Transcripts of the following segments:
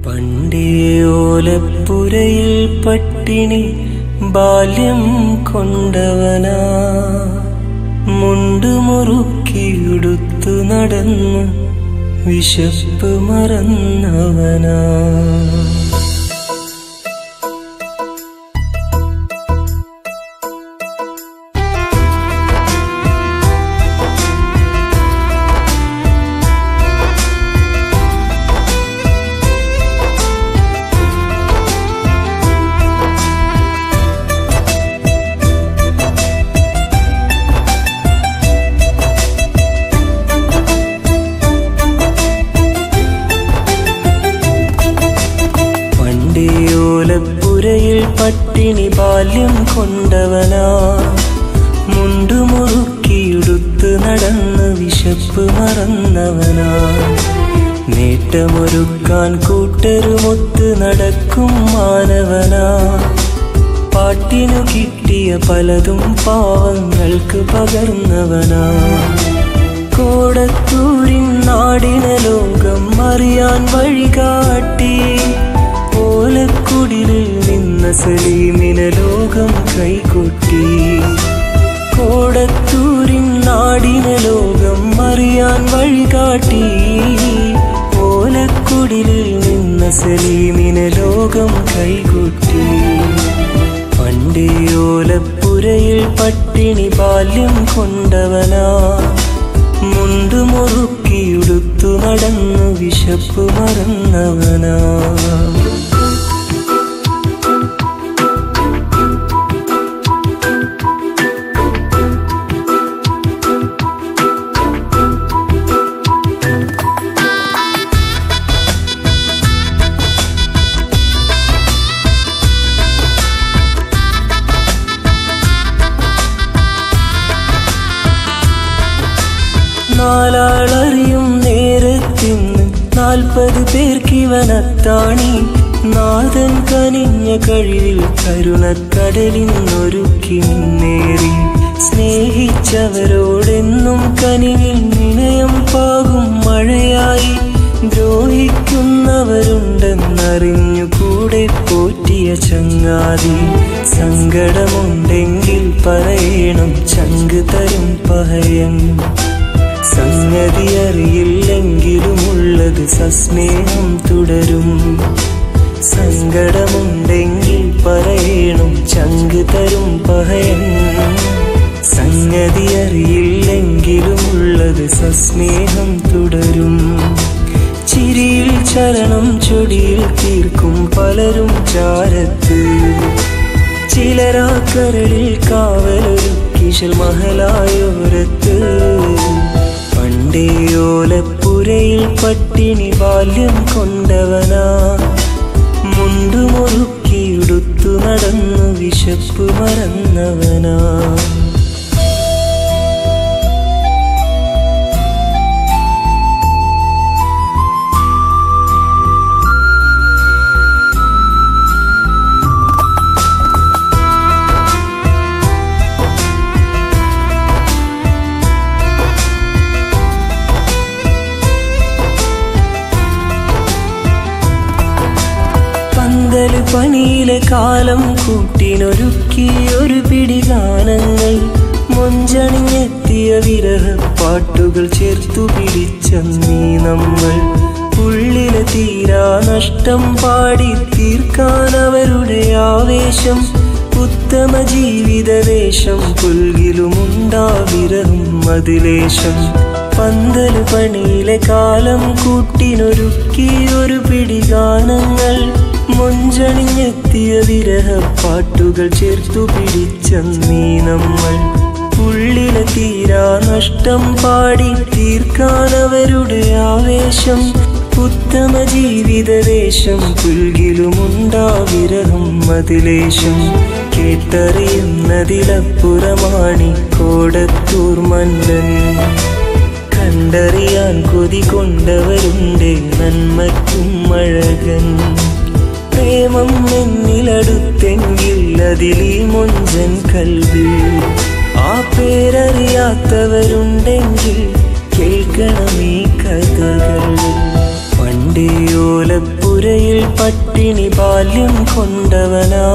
പണ്ടേ ഓലപ്പുരയിൽ പട്ടിണി ബാല്യം കൊണ്ടവനാ മുണ്ട് മുറുക്കിയുടുത്തു നടന്നു വിശപ്പ് മറന്നവനാ പണ്ടേ ഓലപ്പുരയിൽ പട്ടിണി ബാല്യം കൊണ്ടവനാ മുണ്ടു മുറുക്കിയുടുത്ത് നടന്ന് വിശപ്പ് മറന്നവനാ നേട്ടമൊരുക്കാൻ കൂട്ടരുമൊത്ത് നടക്കും മാനവനാ പാട്ടിനു കിട്ടിയ പലതും പാവങ്ങൾക്ക് പകർന്നവനാ കോടത്തൂരിൻ നാടിന ലോകം അറിയാൻ വഴികാട്ടി ഓലക്കുടിലിൽ നിന്ന സലീമിന ലോകം കൈകൊട്ടി കോടത്തൂരിൻ നാടിന ലോകം അറിയാൻ വഴികാട്ടി ഓലക്കുടിലിൽ നിന്ന സലീമിന ലോകം കൈകൊട്ടി പണ്ടേ ഓലപ്പുരയിൽ പട്ടിണി ബാല്യം കൊണ്ടവനാ മുണ്ടു മുറുക്കിയുടുത്തു നടന്നു വിശപ്പ് മറന്നവനാ നാലാളറിയും നേരത്തിന്ന് നാൽപ്പത് പേർക്കിവനത്താണി നാഥൻ കനിഞ്ഞ കഴിവിൽ കരുണക്കടലിന്നൊരുക്കി മുന്നേറി സ്നേഹിച്ചവരോടെന്നും കനിവിൽ നിണയം പാകും മഴയായി ദ്രോഹിക്കുന്നവരുണ്ടെന്നറിഞ്ഞു കൂടെ പോറ്റിയ ചങ്ങാതി സങ്കടമുണ്ടെങ്കിൽ പറയണം ചങ്ക് തരും പഹയൻ സംഗതി അറിയില്ലെങ്കിലുമുള്ളത് സസ്നേഹം തുടരും സങ്കടമുണ്ടെങ്കിൽ പറയണം ചങ്ക് തരും പഹയൻ സംഗതി അറിയില്ലെങ്കിലുമുള്ളത് സസ്നേഹം തുടരും ചിരിയിൽ ചരണം ചൊടിയിൽ തീർക്കും പലരും ചാരത്ത് ചിലരാക്കരളിൽ കാവലൊരു കിശൽ മഹലായോരത്ത് പണ്ടേ ഓലപ്പുരയിൽ പട്ടിണി ബാല്യം കൊണ്ടവനാ മുണ്ടു മുറുക്കിയുടുത്തു നടന്നു വിശപ്പ് മറന്നവനാ പന്തല് പണിയിലെ കാലം കൂട്ടിനൊരുക്കി ഒരു പിടി ഗാനങ്ങൾ മൊഞ്ചണിഞ്ഞെത്തിയ വിരഹ പാട്ടുകൾ ചേർത്തു പിടിച്ച നീ നമ്മൾ ഉള്ളിലെ തീരാ നഷ്ടം പാടി തീർക്കാൻ അവരുടെ ആവേശം ഉത്തമ ജീവിത വേഷം പുൽകിലുമുണ്ടാവിരഹം അതിലേശം പന്തല് പണിയിലെ കാലം കൂട്ടിനൊരുക്കി ഒരു പിടി ഗാനങ്ങൾ മൊഞ്ചണിഞ്ഞെത്തിയ വിരഹ പാട്ടുകൾ ചേർത്തു പിടിച്ച നീ നമ്മൾ ഉള്ളിലെ തീരാ നഷ്ടം പാടി തീർക്കാൻ അവരുടെ ആവേശം ഉത്തമ ജീവിത വേഷം പുൽകിലുമുണ്ടാവിരഹം അതിലേശം കേട്ടറിയുന്നതിലപ്പുറമാണി കോടത്തൂർ മന്നൻ കണ്ടറിയാൻ കൊതി കൊണ്ടവരുണ്ട് നന്മയ്ക്കും അഴകൻ പ്രേമം എന്നിലടുത്തെങ്കിൽ അതിലീ മൊഞ്ചൻ കൽവി ആ പേരറിയാത്തവരുണ്ടെങ്കിൽ കേൾക്കണം ഈ കഥകൾ പണ്ടേ ഓലപ്പു ഓലപ്പുരയിൽ പട്ടിണി ബാല്യം കൊണ്ടവനാ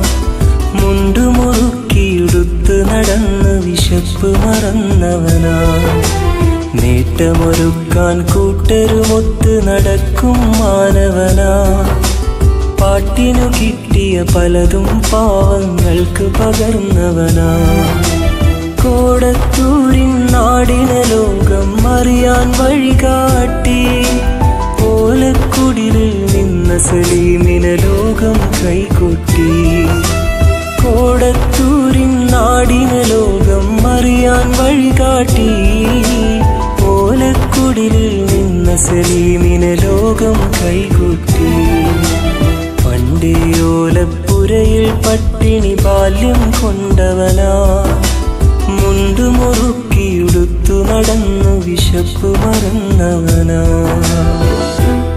മുണ്ടുമുറുക്കിയെടുത്ത് നടന്ന് വിശപ്പ് മറന്നവനാ നേട്ടമൊരുക്കാൻ കൂട്ടരുമൊത്ത് നടക്കും മാനവനാ പാട്ടിനു കിട്ടിയ പലതും പാവങ്ങൾക്ക് പകർന്നവനാ കോടത്തൂരിൻ നാടിന ലോകം അറിയാൻ വഴികാട്ടി ഓലക്കുടിലിൽ നിന്ന സലീമിന ലോകം കൈകൊട്ടി കോടത്തൂരിൻ നാടിന ലോകം അറിയാൻ വഴികാട്ടി ഓലക്കുടിലിൽ നിന്ന സലീമിന ലോകം കൈകൊട്ടി പണ്ടേ ഓലപ്പുരയിൽ പട്ടിണി ബാല്യം കൊണ്ടവനാ മുണ്ടുമുറുക്കിയുടുത്തു നടന്നു വിശപ്പ് മറന്നവനാ